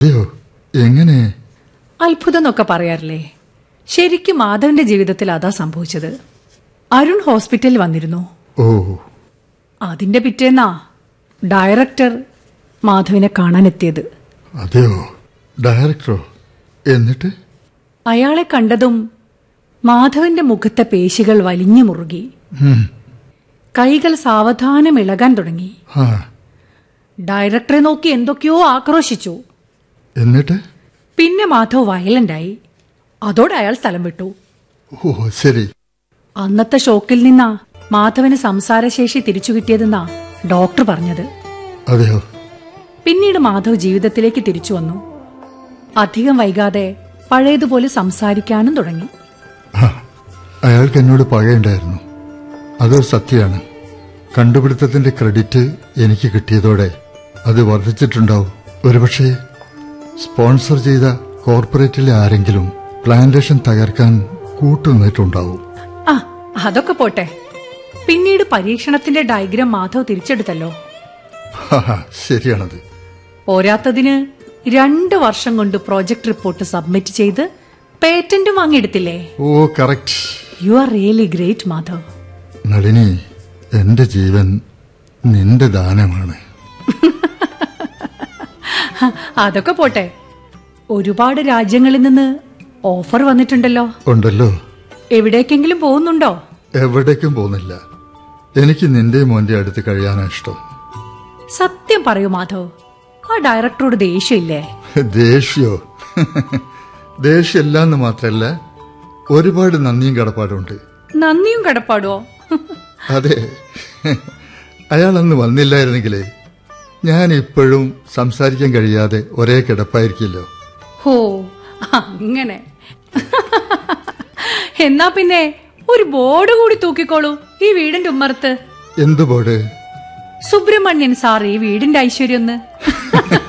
അതെയോ എങ്ങനെ അത്ഭുതം എന്നൊക്കെ പറയാറില്ലേ ശരിക്കും മാധവന്റെ ജീവിതത്തിൽ അതാ സംഭവിച്ചത് അരുൺ ഹോസ്പിറ്റലിൽ വന്നിരുന്നു ഓ അതിന്റെ പിറ്റേന്നാ ഡയറക്ടർ മാധവിനെ കാണാനെത്തിയത് അതെയോ ഡയറക്ടറോ എന്നിട്ട് അയാളെ കണ്ടതും മാധവന്റെ മുഖത്തെ പേശികൾ വലിഞ്ഞു മുറുകി ഉം, കൈകൾ സാവധാനം ഇളകാൻ തുടങ്ങി ആ ഡയറക്ടറെ നോക്കി എന്തൊക്കെയോ ആക്രോശിച്ചു എന്നിട്ട് പിന്നെ മാധവ് വയലന്റായി അതോടെ അയാൾ സ്ഥലം വിട്ടു ഓ ശരി അന്നത്തെ ഷോക്കിൽ നിന്നാ മാധവന് സംസാരശേഷി തിരിച്ചു കിട്ടിയതെന്നാ ഡോക്ടർ പറഞ്ഞത് അതെയോ പിന്നീട് മാധവ് ജീവിതത്തിലേക്ക് തിരിച്ചു വന്നു അധികം വൈകാതെ പഴയതുപോലെ സംസാരിക്കാനും തുടങ്ങി ആ, അയാൾക്ക് എന്നോട് പകയുണ്ടായിരുന്നു അതൊരു സത്യമാണ് കണ്ടുപിടുത്തത്തിന്റെ ക്രെഡിറ്റ് എനിക്ക് കിട്ടിയതോടെ അത് വർദ്ധിച്ചിട്ടുണ്ടാവും ഒരുപക്ഷെ സ്പോൺസർ ചെയ്ത കോർപ്പറേറ്റിലെ ആരെങ്കിലും പ്ലാന്റേഷൻ തകർക്കാൻ കൂട്ടുനിന്നിട്ടുണ്ടാവും ആ അതൊക്കെ പോട്ടെ പിന്നീട് പരീക്ഷണത്തിന്റെ ഡയഗ്രാം മാധവ് തിരിച്ചെടുത്തല്ലോ ഹാ, ശരിയാണത് പോരാത്തതിന് രണ്ട് വർഷം കൊണ്ട് പ്രോജക്ട് റിപ്പോർട്ട് സബ്മിറ്റ് ചെയ്ത് പേറ്റന്റും വാങ്ങിയെടുത്തില്ലേ oh correct you are really great Madhav Nalini എന്റെ ജീവൻ നിന്റെ ദാനമാണ് അതൊക്കെ പോട്ടെ ഒരുപാട് രാജ്യങ്ങളിൽ നിന്ന് ഓഫർ വന്നിട്ടുണ്ടല്ലോ ഉണ്ടല്ലോ എവിടേക്കെങ്കിലും പോകുന്നുണ്ടോ എവിടേക്കും പോകുന്നില്ല എനിക്ക് നിന്റെ മോന്റെ അടുത്ത് കഴിയാനാ ഇഷ്ടം സത്യം പറയൂ മാധവ് ആ ഡയറക്ടറോട് ദേഷ്യമില്ലേ ദേഷ്യോ ദേഷ്യല്ല എന്ന് മാത്രല്ല ഒരുപാട് നന്ദിയും കടപ്പാടുണ്ട് നന്ദിയും കടപ്പാടോ അതെ അയാൾ അന്ന് വന്നില്ലായിരുന്നെങ്കിലേ ഞാൻ ഇപ്പോഴും സംസാരിക്കാൻ കഴിയാതെ ഒരേ കിടപ്പായിരിക്കില്ലോ ഹോ അങ്ങനെ എന്നാ പിന്നെ ഒരു ബോർഡ് കൂടി തൂക്കിക്കോളൂ ഈ വീടിന്റെ ഉമ്മറത്ത് എന്തു ബോർഡ് സുബ്രഹ്മണ്യൻ സാർ ഈ വീടിന്റെ ഐശ്വര്യം